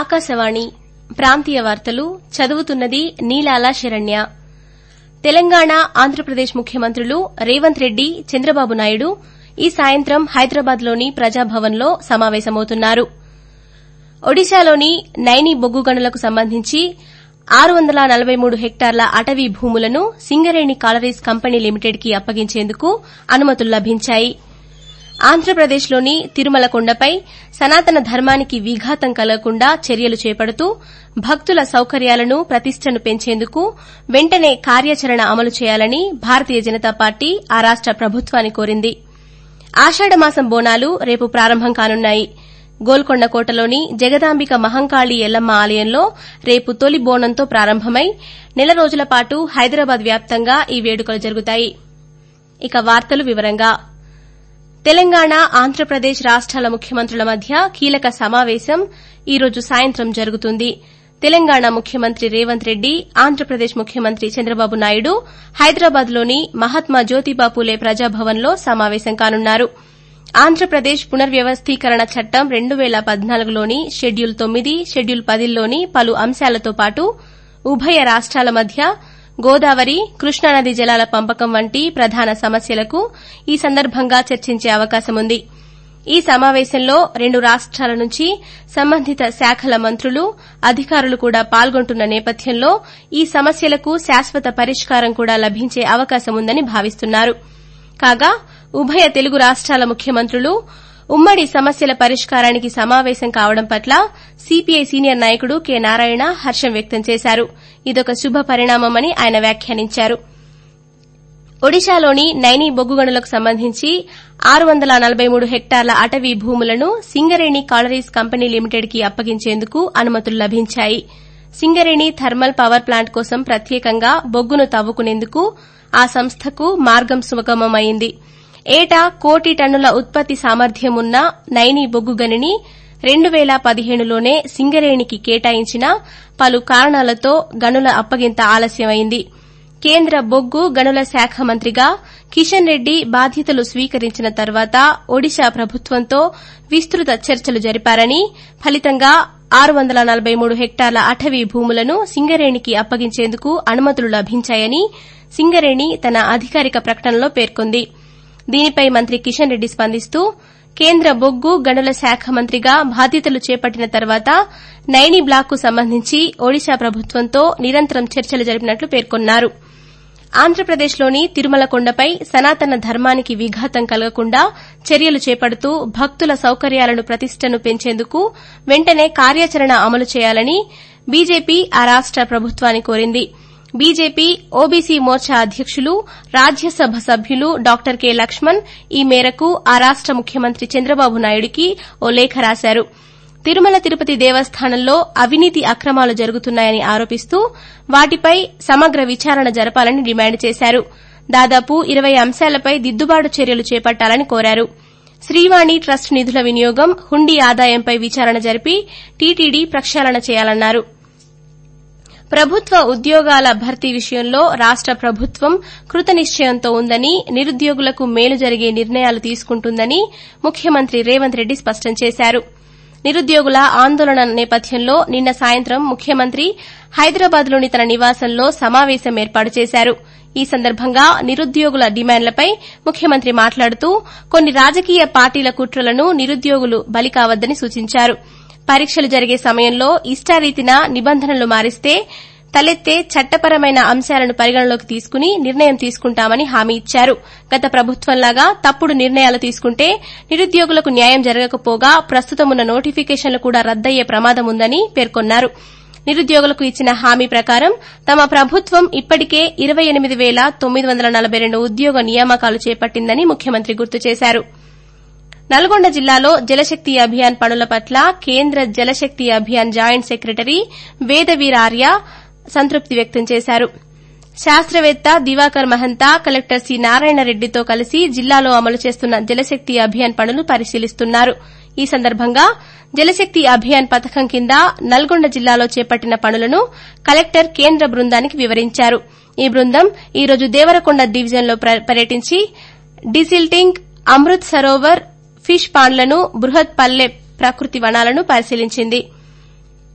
ఆకాశవాణి ప్రాంతీయ వార్తలు చదువుతున్నది నీలాల శరణ్య తెలంగాణ ఆంధ్రప్రదేశ్ ముఖ్యమంత్రులు రేవంత్ రెడ్డి చంద్రబాబు నాయుడు ఈ సాయంత్రం హైదరాబాద్లోని ప్రజాభవన్లో సమావేశమవుతున్నారు ఒడిశాలోని నైని బొగ్గు గనులకు సంబంధించి ఆరు వందల నలబై మూడు హెక్టార్ల అటవీ భూములను సింగరేణి కాలరీస్ కంపెనీ లిమిటెడ్కి అప్పగించేందుకు అనుమతులు లభించాయి ఆంధ్రప్రదేశ్లోని తిరుమల కొండపై సనాతన ధర్మానికి విఘాతం కలగకుండా చర్యలు చేపడుతూ భక్తుల సౌకర్యాలను ప్రతిష్టను పెంచేందుకు వెంటనే కార్యాచరణ అమలు చేయాలని భారతీయ జనతా పార్టీ ఆ రాష్ట ప్రభుత్వాన్ని కోరింది ఆషాఢమాసం బోనాలు రేపు ప్రారంభం కానున్నాయి గోల్కొండ కోటలోని జగదాంబిక మహంకాళి ఎల్లమ్మ ఆలయంలో రేపు తొలి బోనంతో ప్రారంభమై నెల రోజుల పాటు హైదరాబాద్ వ్యాప్తంగా ఈ వేడుకలు జరుగుతాయి ఇక వార్తలు వివరంగా తెలంగాణ ఆంధ్రప్రదేశ్ రాష్టాల ముఖ్యమంత్రుల మధ్య కీలక సమావేశం ఈ రోజు సాయంత్రం జరుగుతుంది తెలంగాణ ముఖ్యమంత్రి రేవంత్ రెడ్డి ఆంధ్రప్రదేశ్ ముఖ్యమంత్రి చంద్రబాబు నాయుడు హైదరాబాద్లోని మహాత్మా జ్యోతిబా పూలే ప్రజాభవన్లో సమావేశం కానున్నారు ఆంధ్రప్రదేశ్ పునర్వ్యవస్థీకరణ చట్టం రెండు పేల పద్నాలుగులోని షెడ్యూల్ తొమ్మిది షెడ్యూల్ పదిలోని పలు అంశాలతో పాటు ఉభయ రాష్టాల మధ్య గోదావరి కృష్ణానది జలాల పంపకం వంటి ప్రధాన సమస్యలకు ఈ సందర్భంగా చర్చించే అవకాశముంది ఈ సమావేశంలో రెండు రాష్టాల నుంచి సంబంధిత శాఖల మంత్రులు అధికారులు కూడా పాల్గొంటున్న నేపథ్యంలో ఈ సమస్యలకు శాశ్వత పరిష్కారం కూడా లభించే అవకాశముందని భావిస్తున్నారు కాగా ఉభయ తెలుగు రాష్టాల ముఖ్యమంత్రులు ఉమ్మడి సమస్యల పరిష్కారానికి సమావేశం కావడం పట్ల సీపీఐ సీనియర్ నాయకుడు కె నారాయణ హర్షం వ్యక్తం చేశారు ఇదొక శుభ పరిణామమని ఆయన వ్యాఖ్యానించారు ఒడిశాలోని నైని బొగ్గు గనులకు సంబంధించి ఆరు వందల నలబై మూడు హెక్టార్ల అటవీ భూములను సింగరేణి కాలరీస్ కంపెనీ లిమిటెడ్కి అప్పగించేందుకు అనుమతులు లభించాయి సింగరేణి థర్మల్ పవర్ ప్లాంట్ కోసం ప్రత్యేకంగా బొగ్గును తవ్వుకునేందుకు ఆ సంస్థకు మార్గం సుగమమైంది ఏటా కోటి టన్నుల ఉత్పత్తి సామర్థ్యం ఉన్న నైని బొగ్గు గనిని రెండు పేల పదిహేనులోనే సింగరేణికి కేటాయించినా పలు కారణాలతో గనుల అప్పగింత ఆలస్యమైంది కేంద్ర బొగ్గు గనుల శాఖ మంత్రిగా కిషన్ రెడ్డి బాధ్యతలు స్వీకరించిన తర్వాత ఒడిశా ప్రభుత్వంతో విస్తృత చర్చలు జరిపారని ఫలితంగా ఆరు వందల నలబై మూడు హెక్టార్ల అటవీ భూములను సింగరేణికి అప్పగించేందుకు అనుమతులు లభించాయని సింగరేణి తన అధికారిక ప్రకటనలో పేర్కొంది దీనిపై మంత్రి కిషన్ రెడ్డి స్పందిస్తూ కేంద్ర బొగ్గు గనుల శాఖ మంత్రిగా బాధ్యతలు చేపట్టిన తర్వాత నైని బ్లాక్కు సంబంధించి ఒడిశా ప్రభుత్వంతో నిరంతరం చర్చలు జరిపినట్లు పేర్కొన్నారు ఆంధ్రప్రదేశ్లోని తిరుమల కొండపై సనాతన ధర్మానికి విఘాతం కలగకుండా చర్యలు చేపడుతూ భక్తుల సౌకర్యాలను ప్రతిష్టను పెంచేందుకు వెంటనే కార్యాచరణ అమలు చేయాలని బీజేపీ ఆ రాష్ట ప్రభుత్వాన్ని కోరింది బీజేపీ ఓబీసీ మోర్చా అధ్యకులు రాజ్యసభ సభ్యులు డాక్టర్ కె లక్ష్మణ్ ఈ మేరకు ఆ రాష్ట ముఖ్యమంత్రి చంద్రబాబు నాయుడుకి ఓ లేఖ రాశారు తిరుమల తిరుపతి దేవస్థానంలో అవినీతి అక్రమాలు జరుగుతున్నాయని ఆరోపిస్తూ వాటిపై సమగ్ర విచారణ జరపాలని డిమాండ్ చేశారు దాదాపు ఇరవై అంశాలపై దిద్దుబాటు చర్యలు చేపట్టాలని కోరారు శ్రీవాణి ట్రస్ట్ నిధుల వినియోగం హుండీ ఆదాయంపై విచారణ జరిపి టీటీడీ ప్రక్షాళన చేయాలన్నారు ప్రభుత్వ ఉద్యోగాల భర్తీ విషయంలో రాష్ట ప్రభుత్వం కృతనిశ్చయంతో ఉందని నిరుద్యోగులకు మేలు జరిగే నిర్ణయాలు తీసుకుంటుందని ముఖ్యమంత్రి రేవంత్ రెడ్డి స్పష్టం చేశారు నిరుద్యోగుల ఆందోళన నేపథ్యంలో నిన్న సాయంత్రం ముఖ్యమంత్రి హైదరాబాద్లోని తన నివాసంలో సమావేశం ఏర్పాటు చేశారు ఈ సందర్భంగా నిరుద్యోగుల డిమాండ్లపై ముఖ్యమంత్రి మాట్లాడుతూ కొన్ని రాజకీయ పార్టీల కుట్రలను నిరుద్యోగులు బలికావద్దని సూచించారు పరీక్షలు జరిగే సమయంలో ఇష్టారీతిన నిబంధనలు మారిస్తే తలెత్తే చట్టపరమైన అంశాలను పరిగణలోకి తీసుకుని నిర్ణయం తీసుకుంటామని హామీ ఇచ్చారు గత ప్రభుత్వంలాగా తప్పుడు నిర్ణయాలు తీసుకుంటే నిరుద్యోగులకు న్యాయం జరగకపోగా ప్రస్తుతమున్న నోటిఫికేషన్లు కూడా రద్దయ్యే ప్రమాదం ఉందని పేర్కొన్నారు నిరుద్యోగులకు ఇచ్చిన హామీ ప్రకారం తమ ప్రభుత్వం ఇప్పటికే ఇరవై ఎనిమిది పేల తొమ్మిది వందల నలబై రెండు ఉద్యోగ నియామకాలు చేపట్టిందని ముఖ్యమంత్రి గుర్తు చేశారు నల్గొండ జిల్లాలో జలశక్తి అభియాన్ పనుల పట్ల కేంద్ర జలశక్తి అభియాన్ జాయింట్ సెక్రటరీ వేదవీర్ ఆర్య సంతృప్తి వ్యక్తం చేశారు శాస్త్రవేత్త దివాకర్ మహంతా కలెక్టర్ సి నారాయణరెడ్డితో కలిసి జిల్లాలో అమలు చేస్తున్న జలశక్తి అభియాన్ పనులు పరిశీలిస్తున్నారు ఈ సందర్భంగా జలశక్తి అభియాన్ పథకం కింద నల్గొండ జిల్లాలో చేపట్టిన పనులను కలెక్టర్ కేంద్ర బృందానికి వివరించారు ఈ బృందం ఈ రోజు దేవరకొండ డివిజన్లో పర్యటించి డిసిల్టింగ్ అమృత్ సరోవర్ ఫిష్ పాండ్లను బృహత్ పల్లె ప్రకృతి వనాలను పరిశీలించింది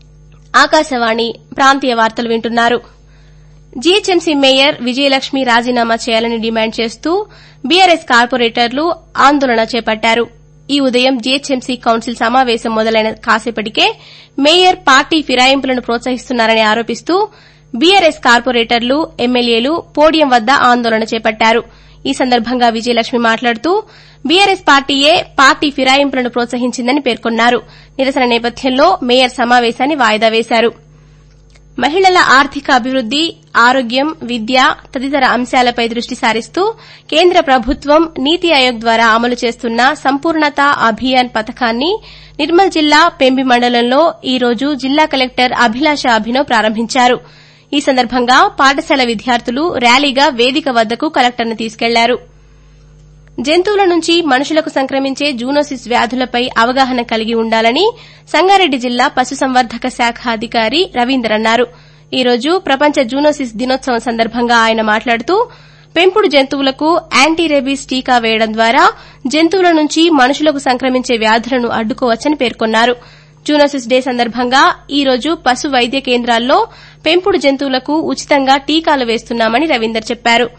ఆకాశవాణి ప్రాంతీయ వార్తలు వింటున్నారు జీహెచ్ఎంసీ మేయర్ విజయలక్ష్మి రాజీనామా చేయాలని డిమాండ్ చేస్తూ బీఆర్ఎస్ కార్పొరేటర్లు ఆందోళన చేపట్టారు ఈ ఉదయం జీహెచ్ఎంసీ కౌన్సిల్ సమావేశం మొదలైన కాసేపటికే మేయర్ పార్టీ ఫిరాయింపులను ప్రోత్సహిస్తున్నారని ఆరోపిస్తూ బీఆర్ఎస్ కార్పొరేటర్లు ఎమ్మెల్యేలు పోడియం వద్ద ఆందోళన చేపట్టారు ఈ సందర్భంగా విజయలక్ష్మి మాట్లాడుతూ బీఆర్ఎస్ పార్టీయే పార్టీ ఫిరాయింపులను ప్రోత్సహించిందని పేర్కొన్నారు నిరసన నేపథ్యంలో మేయర్ సమావేశాన్ని వాయిదా వేశారు మహిళల ఆర్థిక అభివృద్ది ఆరోగ్యం విద్య తదితర అంశాలపై దృష్టి సారిస్తూ కేంద్ర ప్రభుత్వం నీతి ఆయోగ్ ద్వారా అమలు చేస్తున్న సంపూర్ణత అభియాన్ పథకాన్ని నిర్మల్ జిల్లా పెంబి మండలంలో ఈ రోజు జిల్లా కలెక్టర్ అభిలాష అభినవ్ ప్రారంభించారు ఈ సందర్భంగా పాఠశాల విద్యార్థులు ర్యాలీగా వేదిక వద్దకు కలెక్టర్ను తీసుకెళ్లారు జంతువుల నుంచి మనుషులకు సంక్రమించే జూనోసిస్ వ్యాధులపై అవగాహన కలిగి ఉండాలని సంగారెడ్డి జిల్లా పశుసంవర్ధక శాఖ అధికారి రవీందర్ అన్నారు ఈ రోజు ప్రపంచ జూనోసిస్ దినోత్సవం సందర్భంగా ఆయన మాట్లాడుతూ పెంపుడు జంతువులకు యాంటీ రేబీస్ టీకా వేయడం ద్వారా జంతువుల నుంచి మనుషులకు సంక్రమించే వ్యాధులను అడ్డుకోవచ్చని పేర్కొన్నారు జూనోసిస్ డే సందర్భంగా ఈ రోజు పశు వైద్య కేంద్రాల్లో పెంపుడు జంతువులకు ఉచితంగా టీకాలు వేస్తున్నామని రవీందర్ చెప్పారు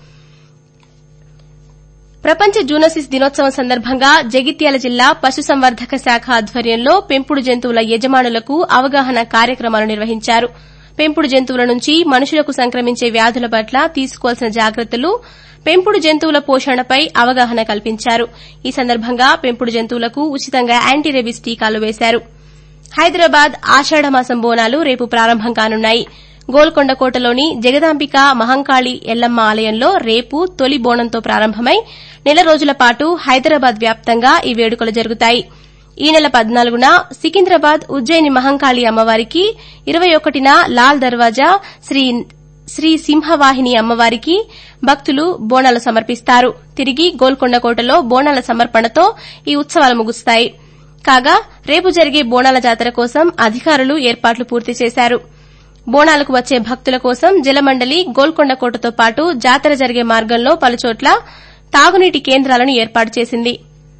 ప్రపంచ జూనోసిస్ దినోత్సవం సందర్భంగా జగిత్యాల జిల్లా పశుసంవర్ధక శాఖ ఆధ్వర్యంలో పెంపుడు జంతువుల యజమానులకు అవగాహన కార్యక్రమాలు నిర్వహించారు పెంపుడు జంతువుల నుంచి మనుషులకు సంక్రమించే వ్యాధుల పట్ల తీసుకోవాల్సిన జాగ్రత్తలు పెంపుడు జంతువుల పోషణపై అవగాహన కల్పించారు ఈ సందర్భంగా పెంపుడు జంతువులకు ఉచితంగా యాంటీ రేబీస్ టీకాలు వేశారు హైదరాబాద్ ఆషాఢమాసం బోనాలు రేపు ప్రారంభం కానున్నాయి గోల్కొండ కోటలోని జగదాంబిక మహంకాళి ఎల్లమ్మ ఆలయంలో రేపు తొలి బోనంతో ప్రారంభమై నెల రోజుల పాటు హైదరాబాద్ వ్యాప్తంగా ఈ వేడుకలు జరుగుతాయి ఈ నెల పద్నాలుగున సికింద్రాబాద్ ఉజ్జయిని మహంకాళి అమ్మవారికి ఇరవై ఒకటిన లాల్ దర్వాజా శ్రీ శ్రీ సింహవాహిని అమ్మవారికి భక్తులు బోనాలు సమర్పిస్తారు తిరిగి గోల్కొండ కోటలో బోనాల సమర్పణతో ఈ ఉత్సవాలు ముగుస్తాయి కాగా రేపు జరిగే బోనాల జాతర కోసం అధికారులు ఏర్పాట్లు పూర్తి చేశారు బోనాలకు వచ్చే భక్తుల కోసం జలమండలి గోల్కొండ కోటతో పాటు జాతర జరిగే మార్గంలో పలుచోట్ల తాగునీటి కేంద్రాలను ఏర్పాటు చేసింది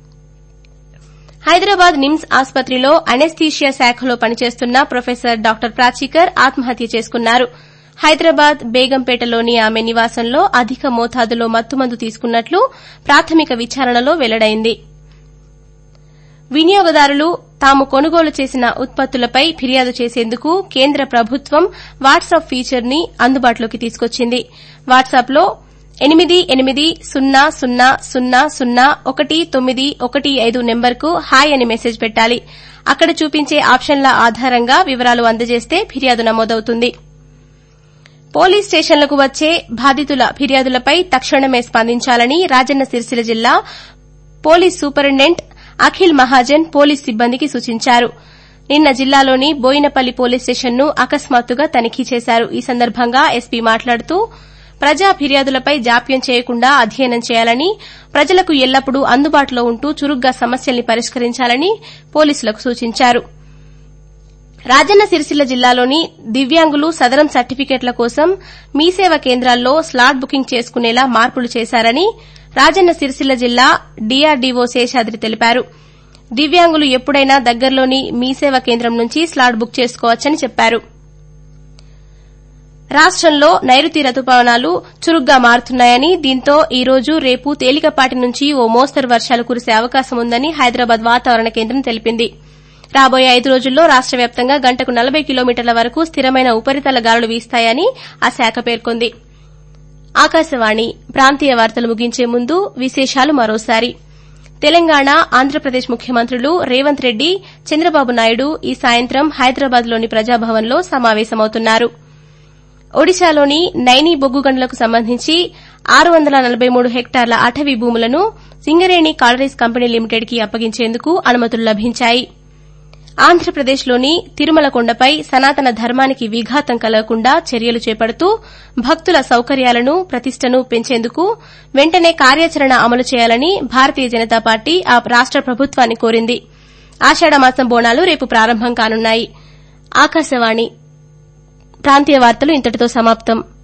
హైదరాబాద్ నిమ్స్ ఆసుపత్రిలో అనెస్థీషియా శాఖలో పనిచేస్తున్న ప్రొఫెసర్ డాక్టర్ ప్రాచీకర్ ఆత్మహత్య చేసుకున్నారు హైదరాబాద్ బేగంపేటలోని ఆమె నివాసంలో అధిక మోతాదులో మత్తుమందు తీసుకున్నట్లు ప్రాథమిక విచారణలో వెల్లడైంది వినియోగదారులు తాము కొనుగోలు చేసిన ఉత్పత్తులపై ఫిర్యాదు చేసేందుకు కేంద్ర ప్రభుత్వం వాట్సాప్ ఫీచర్ ని అందుబాటులోకి తీసుకొచ్చింది వాట్సాప్లో ఎనిమిది ఎనిమిది సున్నా సున్నా సున్నా సున్నా ఒకటి తొమ్మిది ఒకటి ఐదు నెంబర్కు హాయ్ అని మెసేజ్ పెట్టాలి అక్కడ చూపించే ఆప్షన్ల ఆధారంగా వివరాలు అందజేస్తే ఫిర్యాదు నమోదవుతుంది పోలీస్ స్టేషన్లకు వచ్చే బాధితుల ఫిర్యాదులపై తక్షణమే స్పందించాలని రాజన్న సిరిసిల్ల జిల్లా police superintendent Akhil Mahajan police సిబ్బందికి సూచించారు నిన్న జిల్లాలోని బోయినపల్లి పోలీస్ స్టేషన్ను అకస్మాత్తుగా తనిఖీ చేశారు ఈ సందర్భంగా ఎస్పీ మాట్లాడుతూ ప్రజా ఫిర్యాదులపై జాప్యం చేయకుండా అధ్యయనం చేయాలని ప్రజలకు ఎల్లప్పుడూ అందుబాటులో ఉంటూ చురుగ్గా సమస్యల్ని పరిష్కరించాలని పోలీసులకు సూచించారు రాజన్న సిరిసిల్ల జిల్లాలోని దివ్యాంగులు సదరం సర్టిఫికెట్ల కోసం మీసేవ కేంద్రాల్లో స్లాట్ బుకింగ్ చేసుకునేలా మార్పులు చేశారని రాజన్న సిరిసిల్ల జిల్లా డీఆర్డీఓ శేషాద్రి తెలిపారు దివ్యాంగులు ఎప్పుడైనా దగ్గరలోని మీసేవ కేంద్రం నుంచి స్లాట్ బుక్ చేసుకోవచ్చని చెప్పారు రాష్టంలో నైరుతి రుతుపవనాలు చురుగ్గా మారుతున్నాయని దీంతో ఈ రోజు రేపు తేలికపాటి నుంచి ఓ మోస్తరు వర్షాలు కురిసే అవకాశం ఉందని హైదరాబాద్ వాతావరణ కేంద్రం తెలిపింది రాబోయే ఐదు రోజుల్లో రాష్ట వ్యాప్తంగా గంటకు నలభై కిలోమీటర్ల వరకు స్థిరమైన ఉపరితల గాలులు వీస్తాయని ఆ శాఖ పేర్కొంది ఆకాశవాణి ప్రాంతీయ వార్తలు ముగించే ముందు విశేషాలు మరోసారి తెలంగాణ ఆంధ్రప్రదేశ్ ముఖ్యమంత్రులు రేవంత్ రెడ్డి చంద్రబాబు నాయుడు ఈ సాయంత్రం హైదరాబాద్లోని ప్రజాభవన్లో సమావేశమవుతున్నారు ఒడిశాలోని నైనీ బొగ్గు గనులకు సంబంధించి ఆరు వందల నలబై మూడు హెక్టార్ల అటవీ భూములను సింగరేణి కాలరీస్ కంపెనీ లిమిటెడ్కి అప్పగించేందుకు అనుమతులు లభించాయి ఆంధ్రప్రదేశ్లోని తిరుమల కొండపై సనాతన ధర్మానికి విఘాతం కలగకుండా చర్యలు చేపడుతూ భక్తుల సౌకర్యాలను ప్రతిష్టను పెంచేందుకు వెంటనే కార్యాచరణ అమలు చేయాలని భారతీయ జనతా పార్టీ ఆ రాష్ట ప్రభుత్వాన్ని కోరింది ఆషాఢమాసం బోనాలు రేపు ప్రారంభం కానున్నాయి ఆకాశవాణి ప్రాంతీయ వార్తలు ఇంతటితో సమాప్తం